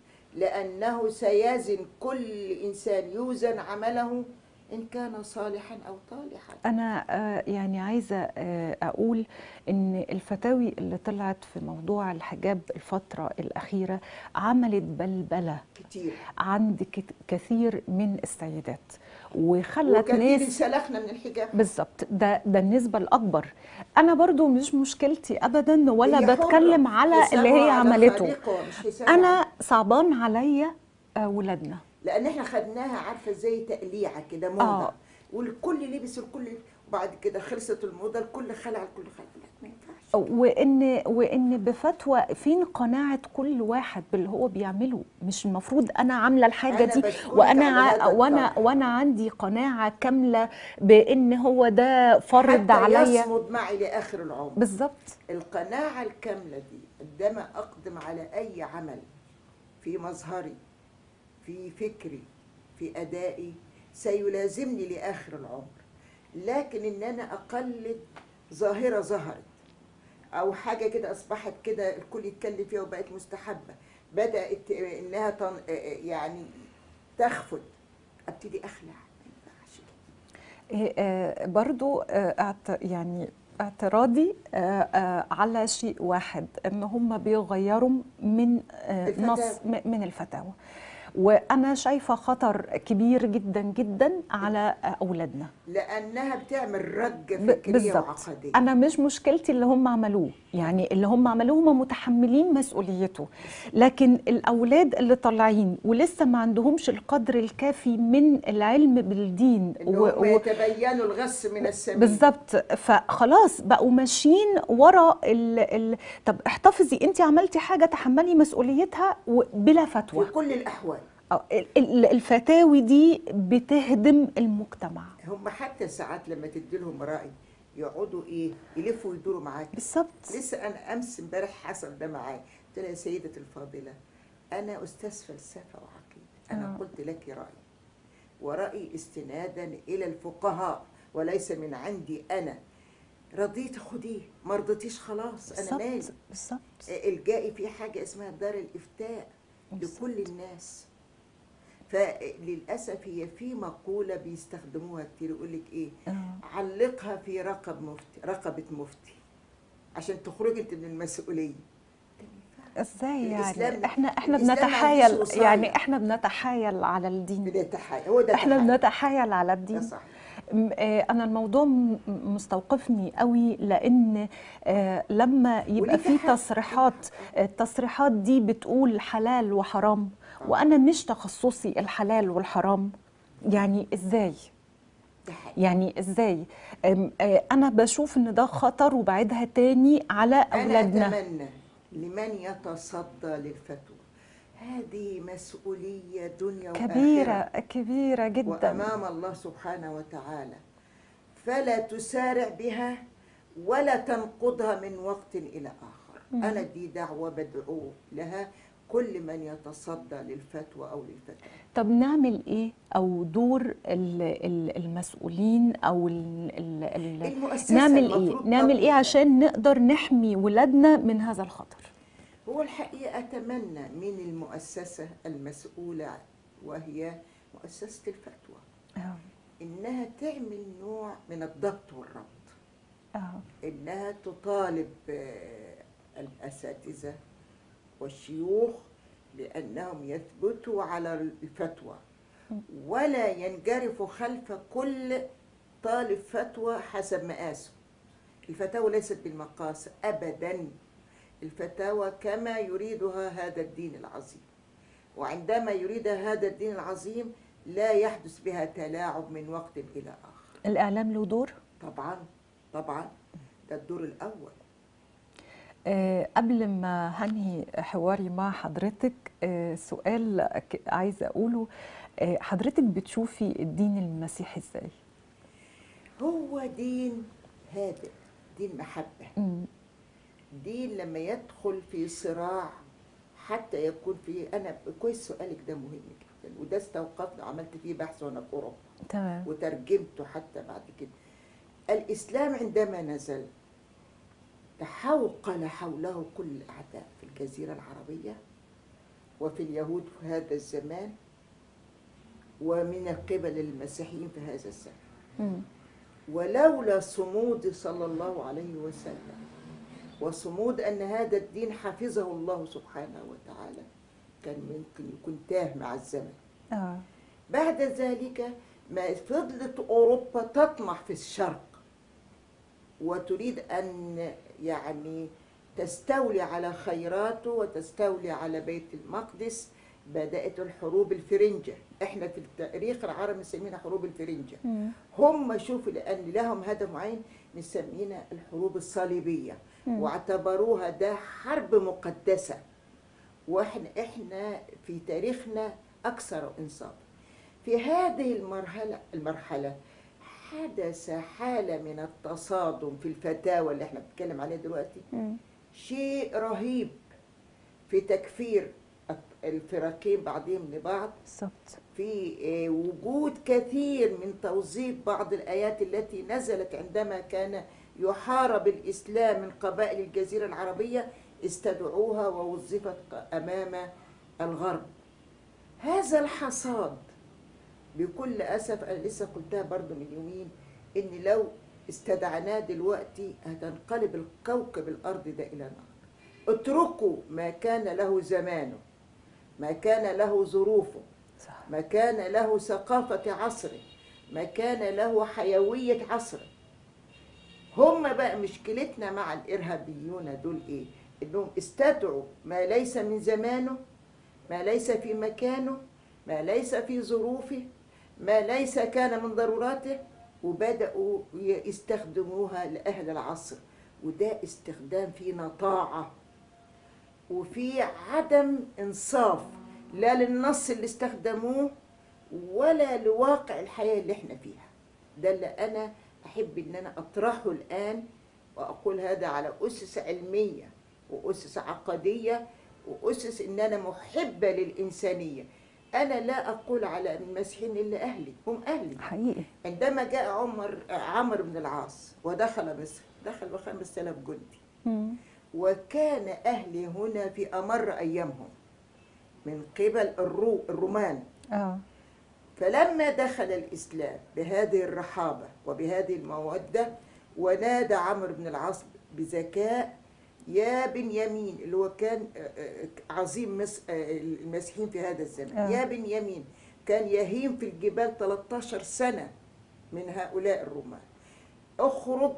لأنه سيزن كل إنسان يوزن عمله إن كان صالحا أو طالحا انا آه يعني عايزه آه اقول ان الفتاوي اللي طلعت في موضوع الحجاب الفتره الاخيره عملت بلبله كتير عند كت- كثير من السيدات وخلت وكثير ناس سلخنا من الحجاب بالظبط ده ده النسبه الاكبر انا برضو مش مشكلتي ابدا ولا هي حرة. بتكلم على اللي حسابها هي على عملته خالقها، مش حسابها على- انا صعبان عليا آه، ولادنا لان احنا خدناها عارفه زي تقليعه كده موضه آه. آه. والكل لبس الكل وبعد كده خلصت الموضه الكل خلع الكل خلع لا ما ينفعش وان وان بفتوى فين قناعه كل واحد باللي هو بيعمله مش المفروض انا عامله الحاجه أنا دي بشكرك وانا على ع- هذا وانا الطرح. وانا عندي قناعه كامله بان هو ده فرض حتى عليا يصمد معي لاخر العمر بالظبط القناعه الكامله دي عندما اقدم على اي عمل في مظهري في فكري في ادائي سيلازمني لاخر العمر لكن ان انا اقلد ظاهره ظهرت او حاجه كده اصبحت كده الكل يتكلم فيها وبقت مستحبه بدات انها تن يعني تخفت ابتدي اخلع ما ينفعش إيه، آه، برضو آه، اعت- يعني اعتراضي آه، آه، على شيء واحد ان هم بيغيروا من آه، الفتاوى. نص م- من الفتاوى وانا شايفه خطر كبير جدا جدا على آه، اولادنا لانها بتعمل رجه ب- فكريه بالظبط وعقديه انا مش مشكلتي اللي هم عملوه يعني اللي هم عملوه هم متحملين مسؤوليته لكن الاولاد اللي طالعين ولسه ما عندهمش القدر الكافي من العلم بالدين ان و- هم و- يتبينوا الغث من السمين بالظبط فخلاص بقوا ماشيين ورا ال... ال... طب احتفظي انت عملتي حاجه تحملي مسؤوليتها و- بلا فتوى في كل الاحوال أو ال- ال- الفتاوي دي بتهدم المجتمع هم حتى ساعات لما تدي لهم راي يقعدوا ايه يلفوا ويدوروا معاك بالظبط لسه انا امس امبارح حصل ده معايا قلت لها يا سيدتي الفاضله انا استاذ فلسفه وعقيده انا آه. قلت لك رايي ورايي استنادا الى الفقهاء وليس من عندي انا رضيت خديه ما رضيتيش خلاص انا مالي بالظبط بالظبط الجائي في حاجه اسمها دار الافتاء بالظبط. لكل الناس فللاسف هي في مقوله بيستخدموها كتير يقول لك ايه آه. علقها في رقب مفتي رقبه مفتي عشان تخرجي انت من المسؤوليه ده ما ينفعش. ازاي الإسلام- يعني احنا احنا الإسلام ما بنتحايل عندوش وصاية. يعني احنا بنتحايل على الدين بنتحايل هو ده احنا التحايل. بنتحايل على ده الدين صح م- آه، انا الموضوع م- مستوقفني قوي لان آه، لما يبقى وليه في تحدي. تصريحات التصريحات دي بتقول حلال وحرام وانا مش تخصصي الحلال والحرام يعني ازاي ده حقيقي. يعني ازاي أم- آه، انا بشوف ان ده خطر وبعيدها تاني على انا اولادنا اتمنى لمن يتصدى للفتوى هذه مسؤوليه دنيا كبيره وآخرة. كبيره جدا وأمام الله سبحانه وتعالى فلا تسارع بها ولا تنقضها من وقت إلى آخر مم. أنا دي دعوة بدعو لها كل من يتصدى للفتوى أو للفتوى طب نعمل ايه او دور ال- ال- المسؤولين او ال ال ال المؤسسة نعمل ايه المفروض نعمل ايه تطلع. عشان نقدر نحمي ولادنا من هذا الخطر هو الحقيقة أتمنى من المؤسسة المسؤولة وهي مؤسسة الفتوى اه إنها تعمل نوع من الضبط والربط اه انها تطالب آه، الاساتذه والشيوخ بانهم يثبتوا على الفتوى ولا ينجرفوا خلف كل طالب فتوى حسب مقاسه الفتاوى ليست بالمقاس ابدا الفتاوى كما يريدها هذا الدين العظيم وعندما يريدها هذا الدين العظيم لا يحدث بها تلاعب من وقت الى اخر الاعلام له دور طبعا طبعا ده الدور الاول آه، قبل ما هنهي حواري مع حضرتك آه، سؤال ك- عايزه اقوله آه، حضرتك بتشوفي الدين المسيحي ازاي هو دين هادئ دين محبه مم. دين لما يدخل في صراع حتى يكون في انا كويس سؤالك ده مهم جدا وده استوقفت عملت فيه بحث وانا في اوروبا تمام وترجمته حتى بعد كده الاسلام عندما نزل تحوقل حوله كل الاعداء في الجزيره العربيه وفي اليهود في هذا الزمان ومن قبل المسيحيين في هذا الزمان مم. ولولا صمود صلى الله عليه وسلم وصمود ان هذا الدين حفظه الله سبحانه وتعالى كان ممكن يكون تاه مع الزمن اه بعد ذلك ما فضلت اوروبا تطمح في الشرق وتريد ان يعني تستولي على خيراته وتستولي على بيت المقدس بدات الحروب الفرنجه احنا في التاريخ العربي مسمينها حروب الفرنجه مم. هم شوفوا لان لهم هدف معين مسمينها الحروب الصليبيه مم. واعتبروها ده حرب مقدسه واحنا احنا في تاريخنا اكثر انصاف في هذه المرحله المرحله حدث حاله من التصادم في الفتاوى اللي احنا بنتكلم عليها دلوقتي مم. شيء رهيب في تكفير الفريقين بعضهم لبعض بالظبط في آه، وجود كثير من توظيف بعض الآيات التي نزلت عندما كان يحارب الإسلام من قبائل الجزيرة العربية استدعوها ووظفت أمام الغرب هذا الحصاد بكل أسف أنا لسه قلتها برضو من يومين إن لو استدعناه دلوقتي هتنقلب الكوكب الأرض ده إلى نار اتركوا ما كان له زمانه ما كان له ظروفه صح ما كان له ثقافة عصره ما كان له حيوية عصره هم بقى مشكلتنا مع الإرهابيون دول إيه إنهم استدعوا ما ليس من زمانه ما ليس في مكانه ما ليس في ظروفه ما ليس كان من ضروراته وبدأوا يستخدموها لأهل العصر وده استخدام فيه نطاعة وفي عدم انصاف لا للنص اللي استخدموه ولا لواقع الحياة اللي احنا فيها ده اللي أنا أحب إن أنا أطرحه الآن وأقول هذا على أسس علمية وأسس عقدية وأسس إن أنا محبة للإنسانية أنا لا أقول على المسيحيين إلا أهلي هم أهلي حقيقي عندما جاء عمر عمرو بن العاص ودخل مصر دخل بخمس آلاف جندي مم. وكان أهلي هنا في أمر أيامهم من قبل الرو الرومان اه فلما دخل الإسلام بهذه الرحابة وبهذه المودة ونادى عمرو بن العاص بذكاء يا بنيامين اللي هو كان آه، آه، عظيم مصر آه، المسيحيين في هذا الزمن آه. يا بنيامين كان يهيم في الجبال 13 سنة من هؤلاء الرومان اخرج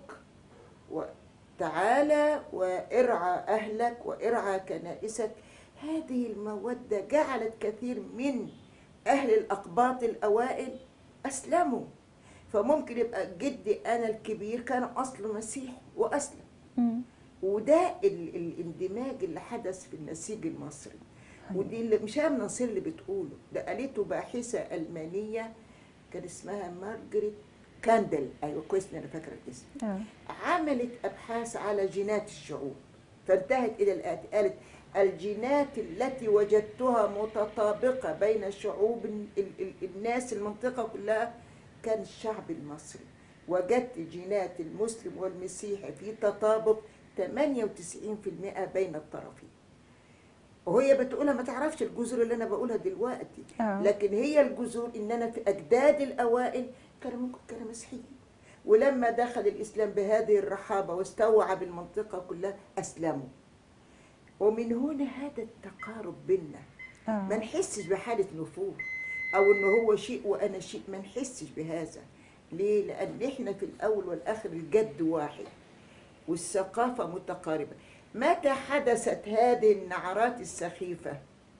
وتعالى وارعى أهلك وارعى كنائسك هذه المودة جعلت كثير من أهل الأقباط الأوائل أسلموا فممكن يبقى جدي أنا الكبير كان أصله مسيحي وأسلم مم. وده ال- الاندماج اللي حدث في النسيج المصري ودي اللي مش هام نصير اللي بتقوله ده قالته باحثة ألمانية كان اسمها مارجريت كاندل أيوة كويس إن أنا فاكرة الاسم آه. عملت أبحاث على جينات الشعوب فانتهت إلى الآتي قالت الجينات التي وجدتها متطابقة بين شعوب ال- ال- الناس المنطقة كلها كان الشعب المصري وجدت جينات المسلم والمسيحي في تطابق 98% بين الطرفين وهي بتقولها ما تعرفش الجذور اللي انا بقولها دلوقتي آه. لكن هي الجذور ان انا في اجداد الاوائل كانوا ممكن كانوا مسيحيين ولما دخل الاسلام بهذه الرحابه واستوعب المنطقه كلها اسلموا ومن هنا هذا التقارب بيننا ما آه. نحسش بحاله نفور او ان هو شيء وانا شيء ما نحسش بهذا ليه لان احنا في الاول والاخر الجد واحد والثقافه متقاربه متى حدثت هذه النعرات السخيفه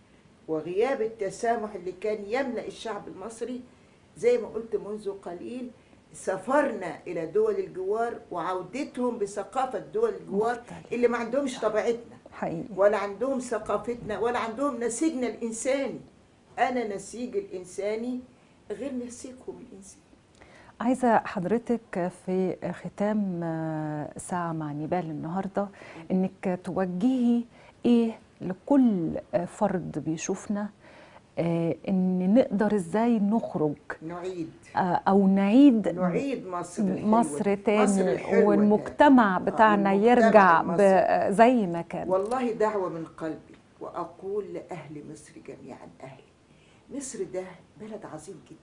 وغياب التسامح اللي كان يملا الشعب المصري زي ما قلت منذ قليل سافرنا الى دول الجوار وعودتهم بثقافه دول الجوار مختلف. اللي ما عندهمش طبيعتنا حقيقي ولا عندهم ختنا ولا عندهم نسيجنا الإنساني أنا نسيج الإنساني غير نسيجهم الإنساني عايزة حضرتك في ختام آه، ساعة مع نيبال النهاردة إنك توجهي إيه لكل آه، فرد بيشوفنا آه، إن نقدر إزاي نخرج نعيد آه، أو نعيد نعيد مصر الحلوة مصر مصر تاني الحلوة والمجتمع تاني. آه، بتاعنا المجتمع يرجع المصري. ب- زي ما كان والله دعوة من قلبي وأقول لأهل مصر جميعا أهلي مصر ده بلد عظيم جدا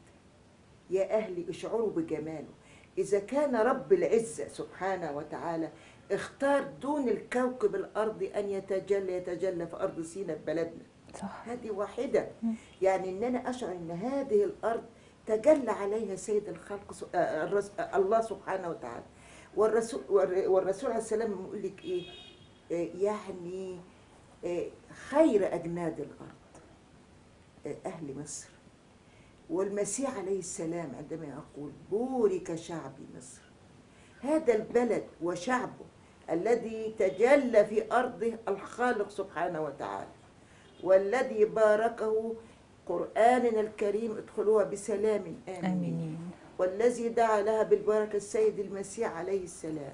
يا أهلي اشعروا بجماله إذا كان رب العزة سبحانه وتعالى اختار دون الكوكب الأرضي أن يتجلى يتجلى في أرض سيناء في بلدنا صح هذه واحدة يعني ان انا اشعر ان هذه الارض تجلى عليها سيد الخلق س- آه، الرس- آه، الله سبحانه وتعالى والرسول والر- والرسول عليه السلام يقول لك ايه آه، يعني آه، خير اجناد الارض آه، اهل مصر والمسيح عليه السلام عندما يقول بورك شعبي مصر هذا البلد وشعبه الذي تجلى في ارضه الخالق سبحانه وتعالى والذي باركه قرآننا الكريم ادخلوها بسلام آمنين آمين والذي دعا لها بالبركة السيد المسيح عليه السلام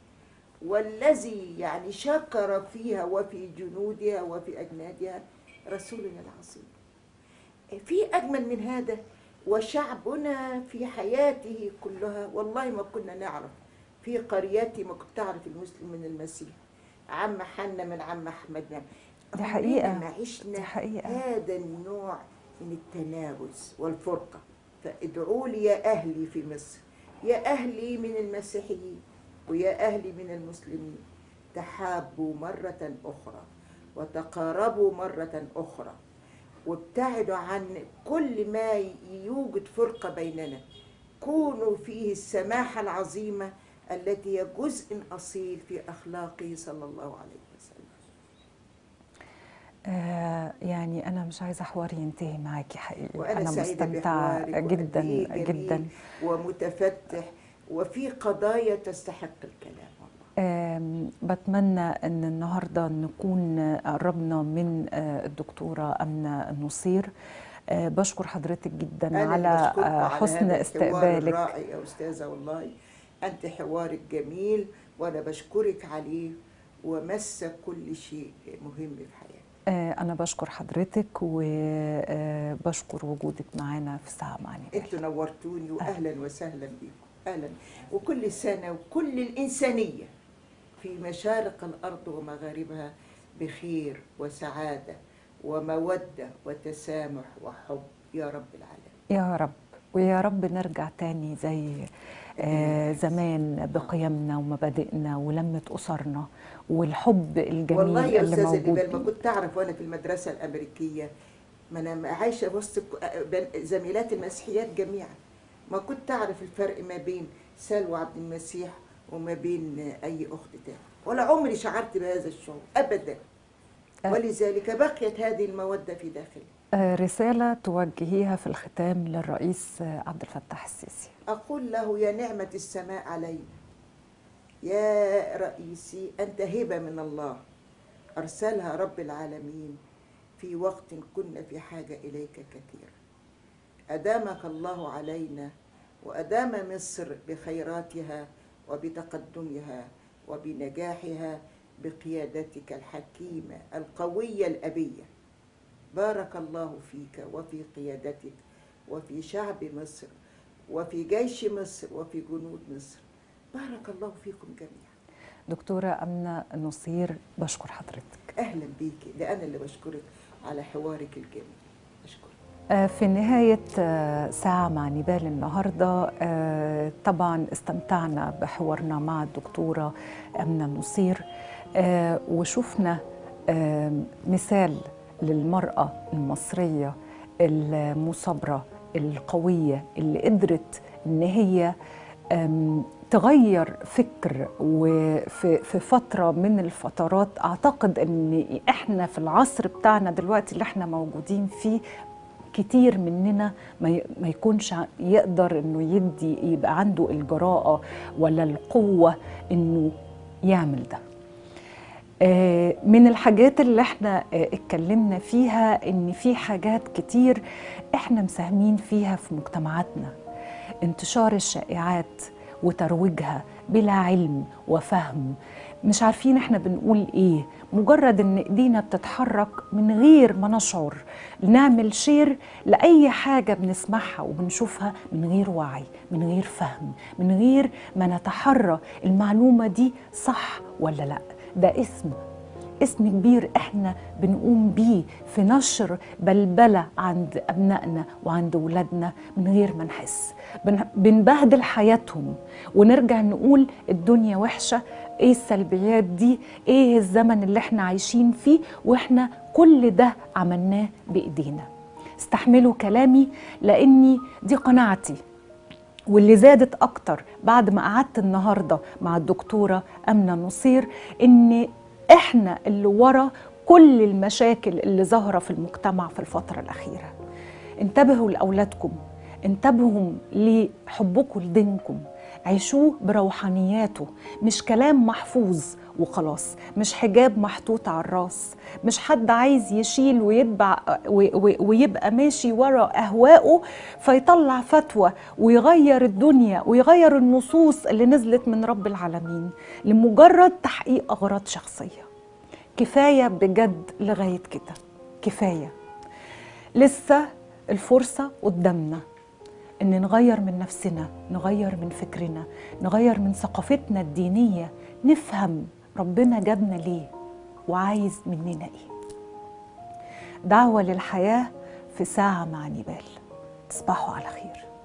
والذي يعني شكر فيها وفي جنودها وفي أجنادها رسولنا العظيم في أجمل من هذا وشعبنا في حياته كلها والله ما كنا نعرف في قريتي ما كنت أعرف المسلم من المسيح عم حنا من عم أحمد نعم دي عمرنا حقيقة. ما عشنا دي حقيقة. هذا النوع من التنابز والفرقة فادعوا لي يا أهلي في مصر يا أهلي من المسيحيين ويا أهلي من المسلمين تحابوا مرة أخرى وتقاربوا مرة أخرى وابتعدوا عن كل ما يوجد فرقة بيننا كونوا فيه السماحة العظيمة التي هي جزء أصيل في أخلاقه صلى الله عليه وسلم آه يعني أنا مش عايزة حواري ينتهي معاكي حقيقي وأنا أنا سعيدة مستمتعة بحوارك جدا وقد إيه جميل جدا ومتفتح وفي قضايا تستحق الكلام والله آم، بتمنى ان النهارده نكون قربنا من آه، الدكتوره امنه النصير آه، بشكر حضرتك جدا أنا على اللي بشكركم آه، على حسن هذا الحوار استقبالك الرائع يا أستاذة والله أنت حوارك جميل وأنا بشكرك عليه ومس كل شيء مهم في حياتي آه، انا بشكر حضرتك وبشكر وجودك معانا في ساعه مع نبال انتوا نورتوني واهلا وسهلا بكم اهلا وكل سنه وكل الانسانيه في مشارق الارض ومغاربها بخير وسعاده وموده وتسامح وحب يا رب العالمين يا رب ويا رب نرجع تاني زي آه، زمان بقيمنا ومبادئنا ولمة أسرنا والحب الجميل والله يا اللي استاذه نبال ما موجود كنت اعرف وانا في المدرسه الامريكيه ما انا عايشه وسط ك- بين- زميلات المسيحيات جميعا ما كنت اعرف الفرق ما بين سلوى عبد المسيح وما بين اي اخت تاني ولا عمري شعرت بهذا الشعور ابدا أه. ولذلك بقيت هذه الموده في داخلي آه، رسالة توجهيها في الختام للرئيس آه، عبد الفتاح السيسي أقول له يا نعمة السماء علينا يا رئيسي أنت هبة من الله أرسلها رب العالمين في وقت كنا في حاجة إليك كثيرا أدامك الله علينا وأدام مصر بخيراتها وبتقدمها وبنجاحها بقيادتك الحكيمة القوية الأبية بارك الله فيك وفي قيادتك وفي شعب مصر وفي جيش مصر وفي جنود مصر بارك الله فيكم جميعا دكتورة أمنة نصير بشكر حضرتك اهلا بيكي ده انا اللي بشكرك على حوارك الجميل اشكرك آه، في نهاية آه، ساعة مع نبال النهاردة آه، طبعا استمتعنا بحوارنا مع الدكتورة أمنة نصير آه، وشفنا آه، مثال للمرأة المصرية المصابرة القوية اللي قدرت إن هي أم، تغير فكر وفي في فترة من الفترات أعتقد أن إحنا في العصر بتاعنا دلوقتي اللي إحنا موجودين فيه كتير مننا ما ي- ما يكونش ع- يقدر انه يدي يبقى عنده الجراءة ولا القوة انه يعمل ده آه، من الحاجات اللي احنا آه، اتكلمنا فيها ان في حاجات كتير احنا مساهمين فيها في مجتمعاتنا انتشار الشائعات وترويجها بلا علم وفهم مش عارفين احنا بنقول ايه مجرد ان ايدينا بتتحرك من غير ما نشعر نعمل شير لاي حاجه بنسمعها وبنشوفها من غير وعي من غير فهم من غير ما نتحرى المعلومه دي صح ولا لا ده اسم اسم كبير احنا بنقوم بيه في نشر بلبله عند ابنائنا وعند ولادنا من غير ما نحس بن- بنبهدل حياتهم ونرجع نقول الدنيا وحشه ايه السلبيات دي ايه الزمن اللي احنا عايشين فيه واحنا كل ده عملناه بايدينا استحملوا كلامي لاني دي قناعتي واللي زادت اكتر بعد ما قعدت النهارده مع الدكتوره امنه نصير ان احنا اللي ورا كل المشاكل اللي ظاهره في المجتمع في الفتره الاخيره انتبهوا لاولادكم انتبهوا لحبكم لدينكم عيشوه بروحانياته مش كلام محفوظ وخلاص مش حجاب محطوط على الراس مش حد عايز يشيل ويتبع و- و- ويبقى ماشي ورا اهوائه فيطلع فتوى ويغير الدنيا ويغير النصوص اللي نزلت من رب العالمين لمجرد تحقيق اغراض شخصيه كفايه بجد لغايه كده كفايه لسه الفرصه قدامنا ان نغير من نفسنا نغير من فكرنا نغير من ثقافتنا الدينيه نفهم ربنا جابنا ليه وعايز مننا ايه دعوه للحياه في ساعه مع نبال تصبحوا على خير